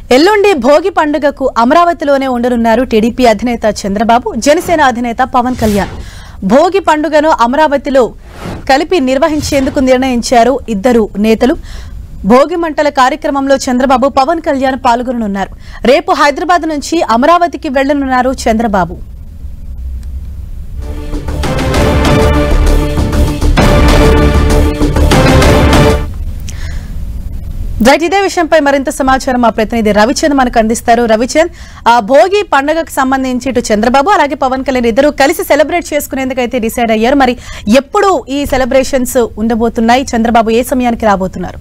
ఎల్లుండి భోగి పండుగకు అమరావతిలోనే ఉండనున్నారు టీడీపీ అధినేత చంద్రబాబు జనసేన అధినేత పవన్ కళ్యాణ్ భోగి పండుగను అమరావతిలో కలిపి నిర్వహించేందుకు నిర్ణయించారు ఇద్దరు నేతలు భోగి మంటల కార్యక్రమంలో చంద్రబాబు పవన్ కళ్యాణ్ పాల్గొననున్నారు రేపు హైదరాబాద్ నుంచి అమరావతికి వెళ్లనున్నారు చంద్రబాబు రైట్ ఇదే విషయంపై మరింత సమాచారం మా ప్రతినిధి రవిచంద్ మనకు అందిస్తారు రవిచంద్ ఆ భోగి పండుగకు సంబంధించి ఇటు చంద్రబాబు అలాగే పవన్ కళ్యాణ్ ఇద్దరు కలిసి సెలబ్రేట్ చేసుకునేందుకు అయితే డిసైడ్ అయ్యారు మరి ఎప్పుడు ఈ సెలబ్రేషన్స్ ఉండబోతున్నాయి చంద్రబాబు ఏ సమయానికి రాబోతున్నారు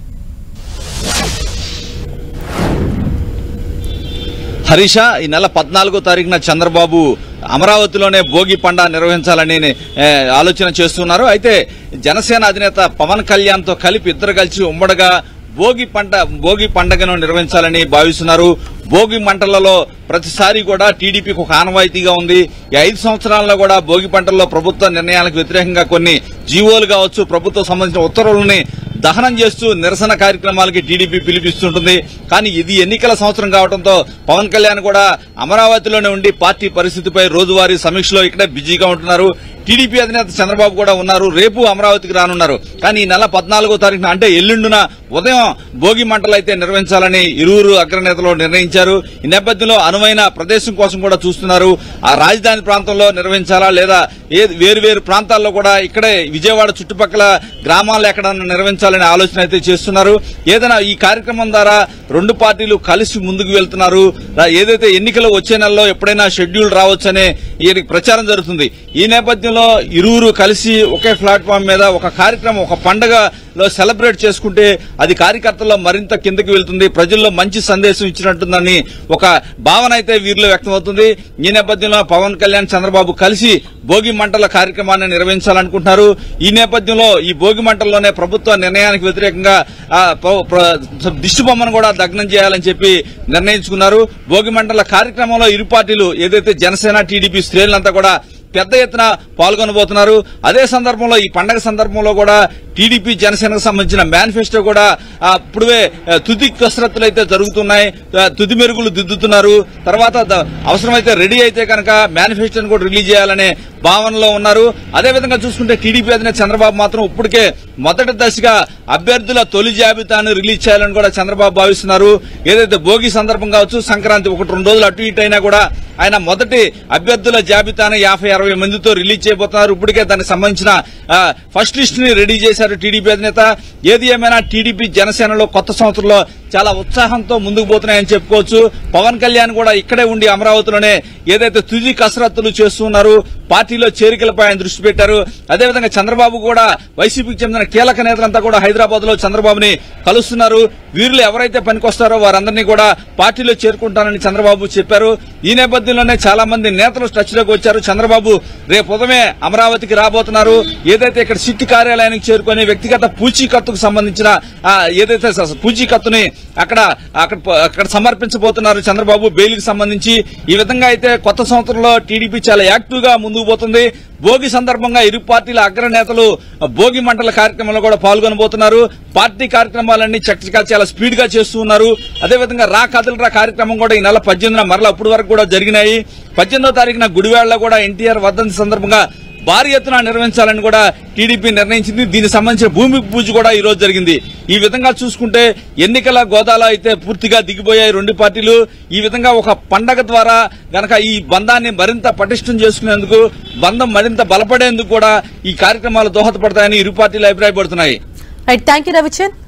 హరీష ఈ నెల పద్నాలుగో తారీఖున చంద్రబాబు అమరావతిలోనే భోగి పండ నిర్వహించాలని ఏ, ఆలోచన చేస్తున్నారు అయితే జనసేన అధినేత పవన్ కళ్యాణ్ తో కలిపి ఇద్దరు కలిసి ఉమ్మడిగా భోగి పంట భోగి పండగను నిర్వహించాలని భావిస్తున్నారు భోగి మంటలలో ప్రతిసారి కూడా టీడీపీకి ఒక ఆనవాయితీగా ఉంది ఈ ఐదు సంవత్సరాల్లో కూడా భోగి పంటల్లో ప్రభుత్వ నిర్ణయాలకు వ్యతిరేకంగా కొన్ని జీవోలు కావచ్చు ప్రభుత్వం సంబంధించిన ఉత్తర్వులని దహనం చేస్తూ నిరసన కార్యక్రమాలకి టీడీపీ పిలిపిస్తుంటుంది కానీ ఇది ఎన్నికల సంవత్సరం కావడంతో పవన్ కళ్యాణ్ కూడా అమరావతిలోనే ఉండి పార్టీ పరిస్థితిపై రోజువారీ సమీక్షలో ఇక్కడే బిజీగా ఉంటున్నారు టీడీపీ అధినేత చంద్రబాబు కూడా ఉన్నారు రేపు అమరావతికి రానున్నారు కానీ ఈ నెల పద్నాలుగో తారీఖున అంటే ఎల్లుండున ఉదయం భోగి మంటలు అయితే నిర్వహించాలని ఇరువురు అగ్రనేతలు నిర్ణయించారు ఈ నేపథ్యంలో అనువైన ప్రదేశం కోసం కూడా చూస్తున్నారు ఆ రాజధాని ప్రాంతంలో నిర్వహించాలా లేదా ఏ వేరు వేరు ప్రాంతాల్లో కూడా ఇక్కడే విజయవాడ చుట్టుపక్కల గ్రామాల్లో ఎక్కడన్నా నిర్వహించాలనే ఆలోచన అయితే చేస్తున్నారు ఏదైనా ఈ కార్యక్రమం ద్వారా రెండు పార్టీలు కలిసి ముందుకు వెళ్తున్నారు రా- ఏదైతే ఎన్నికలు వచ్చే నెలలో ఎప్పుడైనా షెడ్యూల్ రావచ్చనే ఈ ప్రచారం జరుగుతుంది ఈ నేపథ్యంలో ఇరువురు కలిసి ఒకే ప్లాట్ఫామ్ మీద ఒక కార్యక్రమం ఒక పండగలో సెలబ్రేట్ చేసుకుంటే అది కార్యకర్తల్లో మరింత కిందకి వెళ్తుంది ప్రజల్లో మంచి సందేశం ఇచ్చినట్టుందని ఒక భావన అయితే వీరిలో వ్యక్తమవుతుంది ఈ నేపథ్యంలో పవన్ కళ్యాణ్ చంద్రబాబు కలిసి భోగి మంటల కార్యక్రమాన్ని నిర్వహించాలనుకుంటున్నారు ఈ నేపథ్యంలో ఈ భోగి మంటల్లోనే ప్రభుత్వ నిర్ణయానికి వ్యతిరేకంగా ఆ, ప- ప్ర- దిష్టి బొమ్మను కూడా దగ్నం చేయాలని చెప్పి నిర్ణయించుకున్నారు భోగి మంటల కార్యక్రమంలో ఇరు పార్టీలు ఏదైతే జనసేన టీడీపీ శ్రేణులంతా కూడా పెద్ద ఎత్తున పాల్గొనబోతున్నారు అదే సందర్భంలో ఈ పండగ సందర్భంలో కూడా టీడీపీ జనసేనకు సంబంధించిన మేనిఫెస్టో కూడా ఆ, ఇప్పుడే ఆ, తుది కసరత్తులు అయితే జరుగుతున్నాయి ఆ, తుది మెరుగులు దిద్దుతున్నారు తర్వాత ద- అవసరమైతే రెడీ అయితే కనుక మేనిఫెస్టోని కూడా రిలీజ్ చేయాలనే భావనలో ఉన్నారు అదేవిధంగా చూసుకుంటే టీడీపీ అధినేత చంద్రబాబు మాత్రం ఇప్పటికే మొదటి దశగా అభ్యర్థుల తొలి జాబితాను రిలీజ్ చేయాలని కూడా చంద్రబాబు భావిస్తున్నారు ఏదైతే భోగి సందర్భం కావచ్చు సంక్రాంతి ఒకటి రెండు రోజులు అటు ఇటు అయినా కూడా ఆయన మొదటి అభ్యర్థుల జాబితాను యాభై అరవై మందితో రిలీజ్ చేయబోతున్నారు ఇప్పటికే దానికి సంబంధించిన ఆ, ఫస్ట్ లిస్ట్ ని రెడీ చేశారు టీడీపీ అధినేత ఏది ఏమైనా టీడీపీ జనసేనలో కొత్త సంవత్సరంలో చాలా ఉత్సాహంతో ముందుకు పోతున్నాయని చెప్పుకోవచ్చు పవన్ కళ్యాణ్ కూడా ఇక్కడే ఉండి అమరావతిలోనే ఏదైతే తుది కసరత్తులు చేస్తున్నారు పార్టీలో చేరికలపై ఆయన దృష్టి పెట్టారు అదేవిధంగా చంద్రబాబు కూడా వైసీపీకి చెందిన కీలక నేతలంతా కూడా హైదరాబాద్ లో చంద్రబాబుని కలుస్తున్నారు వీరిలో ఎవరైతే పనికొస్తారో వారందరినీ కూడా పార్టీలో చేరుకుంటానని చంద్రబాబు చెప్పారు ఈ నేపథ్యంలోనే చాలా మంది నేతలు టచ్ లోకి వచ్చారు చంద్రబాబు రేపు ఉదయమే అమరావతికి రాబోతున్నారు ఏదైతే ఇక్కడ సిట్ కార్యాలయానికి చేరుకొని వ్యక్తిగత పూచీకత్తుకు సంబంధించిన ఆ, ఏదైతే స- పూచీకత్తుని అక్కడ అక్కడ అక్కడ సమర్పించబోతున్నారు చంద్రబాబు బెయిల్కి సంబంధించి ఈ విధంగా అయితే కొత్త సంవత్సరంలో టీడీపీ చాలా యాక్టివ్ గా ముందుకు పోతుంది భోగి సందర్భంగా ఇరు పార్టీల అగ్రనేతలు భోగి మంటల కార్యక్రమంలో కూడా పాల్గొనబోతున్నారు పార్టీ కార్యక్రమాలన్నీ చక్కగా చాలా స్పీడ్ గా చేస్తూ ఉన్నారు అదేవిధంగా రా కదలరా కార్యక్రమం కూడా ఈ నెల పద్దెనిమిదిన మరలా అప్పటి వరకు కూడా జరిగినాయి పద్దెనిమిదో తారీఖున గుడివాడలో కూడా ఎన్టీఆర్ వర్ధంతి సందర్భంగా భారీ ఎత్తున నిర్వహించాలని కూడా టీడీపీ నిర్ణయించింది దీనికి సంబంధించిన భూమి పూజ కూడా ఈ రోజు జరిగింది ఈ విధంగా చూసుకుంటే ఎన్నికల గోదాలో అయితే పూర్తిగా దిగిపోయాయి రెండు పార్టీలు ఈ విధంగా ఒక పండగ ద్వారా గనక ఈ బంధాన్ని మరింత పటిష్టం చేసుకునేందుకు బంధం మరింత బలపడేందుకు కూడా ఈ కార్యక్రమాలు దోహదపడతాయని ఇరు పార్టీలు అభిప్రాయపడుతున్నాయి రైట్ థ్యాంక్ యూ రవిచంద్